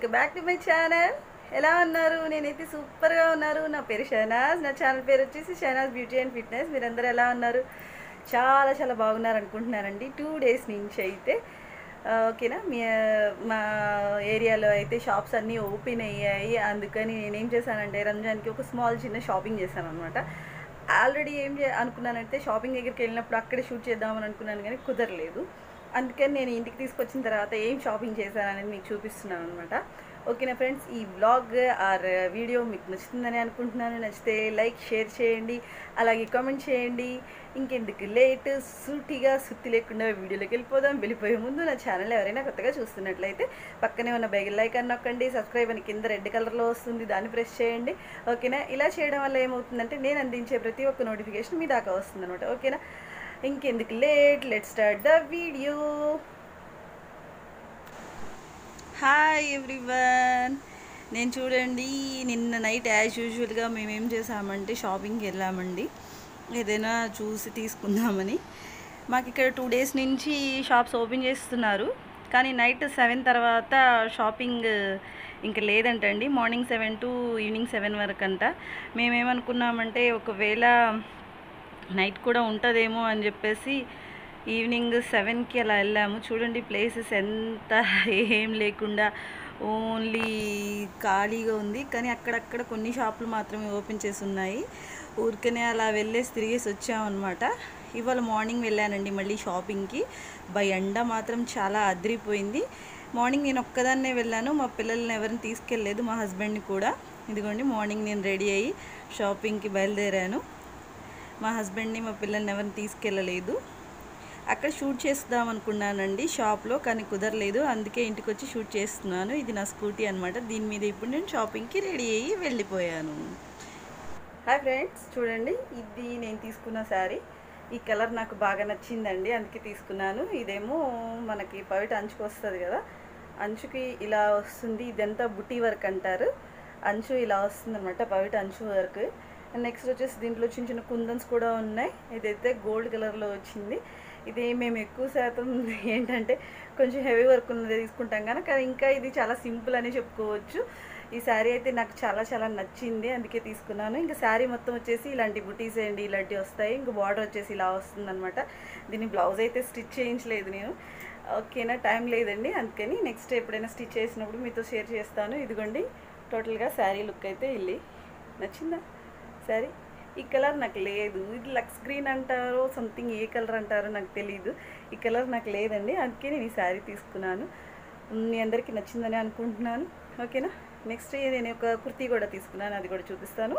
welcome back to my channel ఎలా ఉన్నారు నేనైతే సూపర్గా ఉన్నారు నా పేరు షహనాజ్ నా ఛానల్ పేరు వచ్చేసి షహనాజ్ బ్యూటీ అండ్ ఫిట్నెస్ మీరందరూ ఎలా ఉన్నారు చాలా చాలా బాగున్నారు అనుకుంటున్నానండి టూ డేస్ నుంచి అయితే ఆ, ఓకేనా మీ మా ఏరియాలో అయితే షాప్స్ అన్నీ ఓపెన్ అయ్యాయి అందుకని నేనేం చేశానంటే రంజాన్కి ఒక స్మాల్ చిన్న షాపింగ్ చేశాను అనమాట ఆల్రెడీ ఏం చే అనుకున్నానంటే షాపింగ్ దగ్గరికి వెళ్ళినప్పుడు అక్కడే షూట్ చేద్దామని అనుకున్నాను కానీ కుదరలేదు అందుకని నేను ఇంటికి తీసుకొచ్చిన తర్వాత ఏం షాపింగ్ చేశాననేది మీకు చూపిస్తున్నాను అనమాట ఓకేనా ఫ్రెండ్స్ ఈ బ్లాగ్ ఆర్ వీడియో మీకు నచ్చుతుందని అనుకుంటున్నాను నచ్చితే లైక్ షేర్ చేయండి అలాగే కామెంట్ చేయండి ఇంకెందుకు లేట్ సూటిగా సుత్తి లేకుండా వీడియోలోకి వెళ్ళిపోదాం వెళ్ళిపోయే ముందు నా ఛానల్ ఎవరైనా కొత్తగా చూస్తున్నట్లయితే పక్కనే ఉన్న బెగల్ లైక్ అని నొక్కండి సబ్స్క్రైబ్ అని కింద రెడ్ కలర్లో వస్తుంది దాన్ని ప్రెస్ చేయండి ఓకేనా ఇలా చేయడం వల్ల ఏమవుతుందంటే నేను అందించే ప్రతి ఒక్క నోటిఫికేషన్ మీ దాకా వస్తుంది అనమాట ఓకేనా ఇంకెందుకు late let start the video hi everyone నేను చూడండి నిన్న నైట్ యాజ్ యూజువల్గా మేము ఏం చేసామంటే షాపింగ్కి వెళ్ళామండి ఏదైనా చూసి తీసుకుందామని మాకు ఇక్కడ టూ డేస్ నుంచి షాప్స్ ఓపెన్ చేస్తున్నారు కానీ నైట్ సెవెన్ తర్వాత షాపింగ్ ఇంకా లేదంటండి morning seven to evening seven వరకు అంట మేమేమనుకున్నామంటే ఒకవేళ నైట్ కూడా ఉంటుందేమో అని చెప్పేసి ఈవినింగ్ సెవెన్కి అలా వెళ్ళాము చూడండి ప్లేసెస్ ఎంత ఏం లేకుండా ఓన్లీ ఖాళీగా ఉంది కానీ అక్కడక్కడ కొన్ని షాపులు మాత్రమే ఓపెన్ చేసి ఉన్నాయి ఊరికనే అలా వెళ్ళేసి తిరిగేసి వచ్చామన్నమాట ఇవాళ మార్నింగ్ వెళ్ళానండి మళ్ళీ షాపింగ్కి బై ఎండ మాత్రం చాలా అదిరిపోయింది మార్నింగ్ నేను ఒక్కదాన్నే వెళ్ళాను మా పిల్లల్ని ఎవరిని తీసుకెళ్ళలేదు మా హస్బెండ్ని కూడా ఇదిగోండి మార్నింగ్ నేను రెడీ అయ్యి షాపింగ్కి బయలుదేరాను మా హస్బెండ్ని మా పిల్లల్ని ఎవరిని తీసుకెళ్ళలేదు అక్కడ షూట్ చేద్దాం అనుకున్నానండి షాప్లో కానీ కుదరలేదు అందుకే ఇంటికి వచ్చి షూట్ చేస్తున్నాను ఇది నా స్కూటీ అనమాట దీని మీద ఇప్పుడు నేను షాపింగ్కి రెడీ అయ్యి వెళ్ళిపోయాను హాయ్ ఫ్రెండ్స్ చూడండి ఇది నేను తీసుకున్న శారీ ఈ కలర్ నాకు బాగా నచ్చిందండి అందుకే తీసుకున్నాను ఇదేమో మనకి పవిట అంచుకు వస్తుంది కదా అంచుకి ఇలా వస్తుంది ఇదంతా బుటీ వర్క్ అంటారు అంచు ఇలా వస్తుంది అనమాట పవిట అంచు వర్క్ నెక్స్ట్ వచ్చేసి దీంట్లో చిన్న చిన్న కుందన్స్ కూడా ఉన్నాయి ఇదైతే గోల్డ్ కలర్లో వచ్చింది ఇది మేము ఎక్కువ శాతం ఏంటంటే కొంచెం హెవీ వర్క్ ఉన్నది తీసుకుంటాం కానీ కానీ ఇంకా ఇది చాలా సింపుల్ అని చెప్పుకోవచ్చు ఈ శారీ అయితే నాకు చాలా చాలా నచ్చింది అందుకే తీసుకున్నాను ఇంకా శారీ మొత్తం వచ్చేసి ఇలాంటి బుటీస్ అండి ఇలాంటివి వస్తాయి ఇంకా బార్డర్ వచ్చేసి ఇలా వస్తుందన్నమాట దీని బ్లౌజ్ అయితే స్టిచ్ చేయించలేదు నేను ఓకేనా టైం లేదండి అందుకని నెక్స్ట్ ఎప్పుడైనా స్టిచ్ చేసినప్పుడు మీతో షేర్ చేస్తాను ఇదిగోండి టోటల్గా శారీ లుక్ అయితే వెళ్ళి నచ్చిందా శారీ ఈ కలర్ నాకు లేదు ఇది లక్స్ గ్రీన్ అంటారో సంథింగ్ ఏ కలర్ అంటారో నాకు తెలియదు ఈ కలర్ నాకు లేదండి అందుకే నేను ఈ శారీ తీసుకున్నాను మీ అందరికీ నచ్చిందని అనుకుంటున్నాను ఓకేనా నెక్స్ట్ నేను ఒక కుర్తీ కూడా తీసుకున్నాను అది కూడా చూపిస్తాను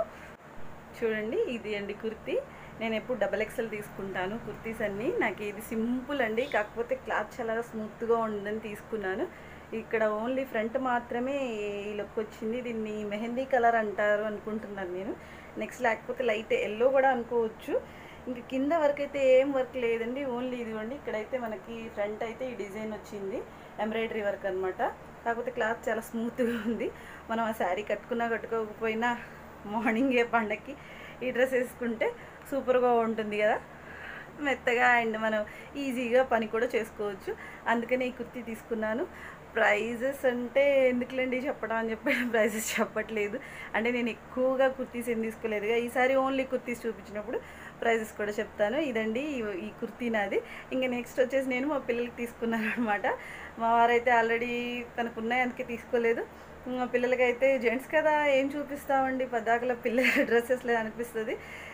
చూడండి ఇది అండి కుర్తీ నేను ఎప్పుడు డబల్ ఎక్సెల్ తీసుకుంటాను కుర్తీస్ అన్నీ నాకు ఇది సింపుల్ అండి కాకపోతే క్లాత్ చాలా స్మూత్గా ఉందని తీసుకున్నాను ఇక్కడ ఓన్లీ ఫ్రంట్ మాత్రమే ఈ లుక్ వచ్చింది దీన్ని మెహందీ కలర్ అంటారు అనుకుంటున్నాను నేను నెక్స్ట్ లేకపోతే లైట్ ఎల్లో కూడా అనుకోవచ్చు ఇంకా కింద వరకు అయితే ఏం వర్క్ లేదండి ఓన్లీ ఇదిగోండి ఇక్కడైతే మనకి ఫ్రంట్ అయితే ఈ డిజైన్ వచ్చింది ఎంబ్రాయిడరీ వర్క్ అనమాట కాకపోతే క్లాత్ చాలా స్మూత్గా ఉంది మనం ఆ శారీ కట్టుకున్నా కట్టుకోకపోయినా మార్నింగే పండక్కి ఈ డ్రెస్ వేసుకుంటే సూపర్గా ఉంటుంది కదా మెత్తగా అండ్ మనం ఈజీగా పని కూడా చేసుకోవచ్చు అందుకని ఈ కుర్తీ తీసుకున్నాను ప్రైజెస్ అంటే ఎందుకులేండి చెప్పడం అని చెప్పి ప్రైజెస్ చెప్పట్లేదు అంటే నేను ఎక్కువగా కుర్తీస్ ఏం తీసుకోలేదుగా ఈసారి ఓన్లీ కుర్తీస్ చూపించినప్పుడు ప్రైజెస్ కూడా చెప్తాను ఇదండి ఈ- ఈ కుర్తీ నాది ఇంకా నెక్స్ట్ వచ్చేసి నేను మా పిల్లలకి తీసుకున్నాను అనమాట మా వారైతే ఆల్రెడీ తనకు ఉన్నాయి అందుకే తీసుకోలేదు మా పిల్లలకి అయితే జెంట్స్ కదా ఏం చూపిస్తామండి పద్దాకల పిల్లల డ్రెస్సెస్ లేదు అనిపిస్తుంది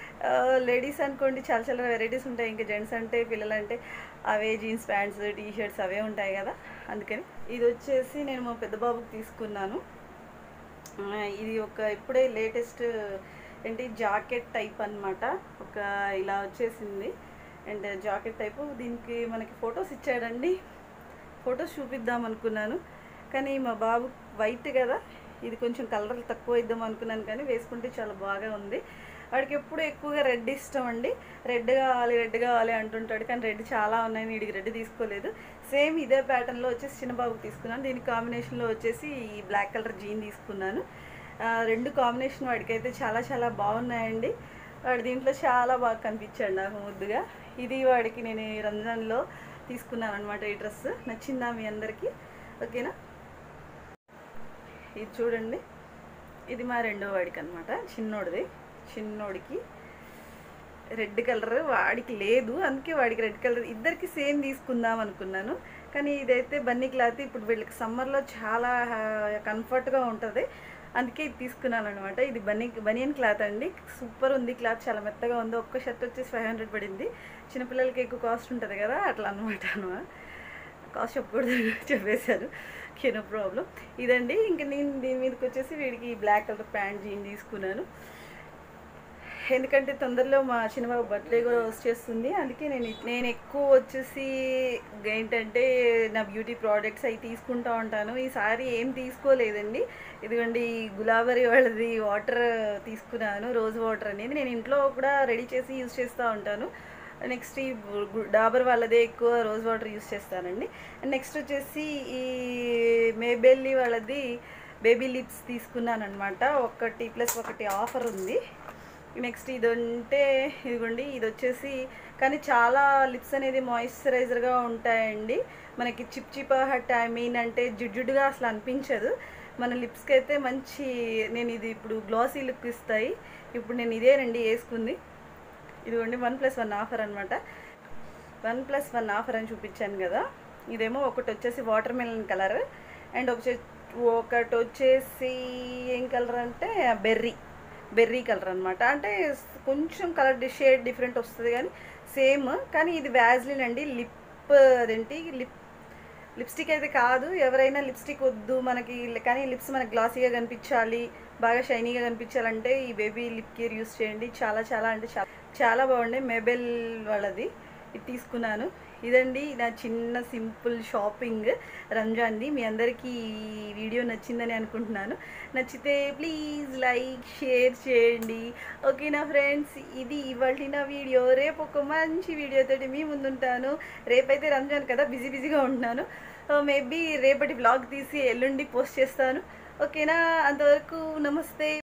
లేడీస్ అనుకోండి చాలా చాలా వెరైటీస్ ఉంటాయి ఇంకా జెంట్స్ అంటే పిల్లలంటే అవే జీన్స్ ప్యాంట్స్ టీ షర్ట్స్ అవే ఉంటాయి కదా అందుకని ఇది వచ్చేసి నేను మా పెద్ద బాబుకి తీసుకున్నాను ఆ, ఇది ఒక ఇప్పుడే లేటెస్ట్ ఏంటి జాకెట్ టైప్ అన్నమాట ఒక ఇలా వచ్చేసింది అండ్ జాకెట్ టైపు దీనికి మనకి ఫొటోస్ ఇచ్చాడండి ఫొటోస్ చూపిద్దాం అనుకున్నాను కానీ మా బాబు వైట్ కదా ఇది కొంచెం కలర్ తక్కువ ఇద్దాం అనుకున్నాను కానీ వేసుకుంటే చాలా బాగా ఉంది వాడికి ఎప్పుడు ఎక్కువగా రెడ్ ఇష్టం అండి రెడ్ కావాలి రెడ్ కావాలి అంటుంటాడు కానీ రెడ్ చాలా ఉన్నాయి వీడికి రెడ్ తీసుకోలేదు సేమ్ ఇదే ప్యాటర్న్లో వచ్చేసి చిన్న బాబుకి తీసుకున్నాను దీని కాంబినేషన్లో వచ్చేసి ఈ బ్లాక్ కలర్ జీన్ తీసుకున్నాను ఆ, రెండు కాంబినేషన్ వాడికైతే చాలా చాలా బాగున్నాయండి వాడు దీంట్లో చాలా బాగా కనిపించాడు నాకు ముద్దుగా ఇది వాడికి నేను ఈ రంజాన్లో తీసుకున్నాను అనమాట ఈ డ్రెస్ నచ్చిందా మీ అందరికీ ఓకేనా ఇది చూడండి ఇది మా రెండో వాడికి అనమాట చిన్నోడిది చిన్నోడికి రెడ్ కలర్ వాడికి లేదు అందుకే వాడికి రెడ్ కలర్ ఇద్దరికి సేమ్ తీసుకుందాం అనుకున్నాను కానీ ఇదైతే బన్నీ క్లాత్ ఇప్పుడు వీళ్ళకి సమ్మర్లో చాలా కంఫర్ట్గా ఉంటుంది అందుకే ఇది తీసుకున్నాను అనమాట ఇది బన్నీ బనియన్ క్లాత్ అండి సూపర్ ఉంది క్లాత్ చాలా మెత్తగా ఉంది ఒక్క షర్ట్ వచ్చేసి ఫైవ్ హండ్రెడ్ పడింది చిన్నపిల్లలకి ఎక్కువ కాస్ట్ ఉంటుంది కదా అట్లా అనమాట అనమాట కాస్ట్ చెప్పకూడదు చెప్పేశారు నో ప్రాబ్లం ఇదండి ఇంకా నేను దీని మీదకి వచ్చేసి వీడికి బ్లాక్ కలర్ ప్యాంట్ జీన్ తీసుకున్నాను ఎందుకంటే తొందరలో మా చిన్నబాబు బర్త్డే కూడా వచ్చేస్తుంది అందుకే నేను నేను ఎక్కువ వచ్చేసి ఏంటంటే నా బ్యూటీ ప్రోడక్ట్స్ అవి తీసుకుంటూ ఉంటాను ఈసారి ఏం తీసుకోలేదండి ఇదిగోండి ఈ గులాబరీ వాళ్ళది వాటర్ తీసుకున్నాను రోజ్ వాటర్ అనేది నేను ఇంట్లో కూడా రెడీ చేసి యూజ్ చేస్తూ ఉంటాను నెక్స్ట్ ఈ గు- డాబర్ వాళ్ళదే ఎక్కువ రోజ్ వాటర్ యూస్ చేస్తానండి అండ్ నెక్స్ట్ వచ్చేసి ఈ మేబెల్లి వాళ్ళది బేబీ లిప్స్ తీసుకున్నాను అనమాట ఒకటి ప్లస్ ఒకటి ఆఫర్ ఉంది నెక్స్ట్ ఇది ఉంటే ఇదిగోండి ఇది వచ్చేసి కానీ చాలా లిప్స్ అనేది మాయిశ్చరైజర్గా ఉంటాయండి మనకి చిప్ చిప్ హట్ ఐ మీన్ అంటే జిడ్జుడ్గా అసలు అనిపించదు మన లిప్స్కి అయితే మంచి నేను ఇది ఇప్పుడు గ్లాసీ లుక్ ఇస్తాయి ఇప్పుడు నేను ఇదేనండి వేసుకుంది ఇదిగోండి వన్ ప్లస్ వన్ ఆఫర్ అనమాట వన్ ప్లస్ వన్ ఆఫర్ అని చూపించాను కదా ఇదేమో ఒకటి వచ్చేసి వాటర్ మెలన్ కలర్ అండ్ ఒక ఒకటి వచ్చేసి ఏం కలర్ అంటే బెర్రీ బెర్రీ కలర్ అనమాట అంటే కొంచెం కలర్ షేడ్ డిఫరెంట్ వస్తుంది కానీ సేమ్ కానీ ఇది వ్యాజ్లిన్ అండి లిప్ అదేంటి లిప్ లిప్స్టిక్ అయితే కాదు ఎవరైనా లిప్స్టిక్ వద్దు మనకి కానీ లిప్స్ మనకి గ్లాసీగా కనిపించాలి బాగా షైనీగా కనిపించాలంటే ఈ బేబీ లిప్ కేర్ యూస్ చేయండి చాలా చాలా అంటే చాలా చాలా బాగుండే మెబెల్ వాళ్ళది ఇది తీసుకున్నాను ఇదండి నా చిన్న సింపుల్ షాపింగ్ రంజాన్ది మీ అందరికీ ఈ వీడియో నచ్చిందని అనుకుంటున్నాను నచ్చితే ప్లీజ్ లైక్ షేర్ చేయండి ఓకేనా ఫ్రెండ్స్ ఇది ఇవాళ నా వీడియో రేపు ఒక మంచి వీడియోతోటి మీ ముందుంటాను రేపైతే రంజాన్ కదా బిజీ బిజీగా ఉంటున్నాను మేబీ రేపటి బ్లాగ్ తీసి ఎల్లుండి పోస్ట్ చేస్తాను ఓకేనా అంతవరకు నమస్తే